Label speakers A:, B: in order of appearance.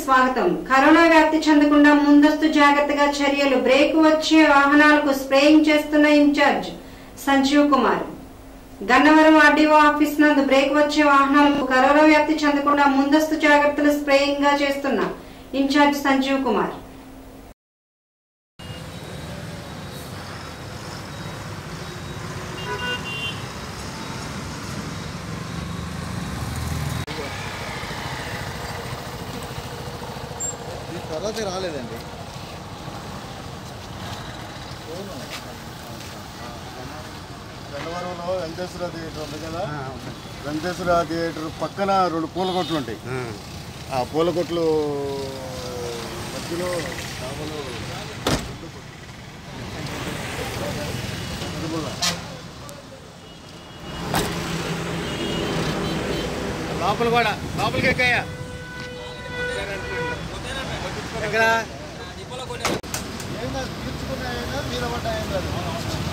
A: స్వాగతం కరోనా వ్యాప్తి చెందకుండా ముందస్తు జాగ్రత్తగా చర్యలు బ్రేక్ వచ్చే వాహనాలకు స్ప్రేయింగ్ చేస్తున్న incharge Sanjeev Kumar Gannavaram RDO office నందు బ్రేక్ వచ్చే వాహనాలకు కరోనా వ్యాప్తి చెందకుండా ముందస్తు జాగ్రత్తలు స్ప్రేయింగ్ గా చేస్తున్న ఇన్ఛార్జ్ సంజీవ్ కుమార్
B: ఈ తర్వాత రాలేదండి గన్నవరంలో వెంకటేశ్వర థియేటర్ ఉంది కదా వెంకటేశ్వర థియేటర్ పక్కన రెండు పూల కొట్లు ఉంటాయి ఆ పూల కొట్లు మధ్యలో చేపలు తిరుమల.
C: లోపల కూడా లోపలికి ఎక్కాయా ఎక్కడ
B: ఏం కాదు తీర్చుకున్నాయైనా మీద పడ్డాయని కాదు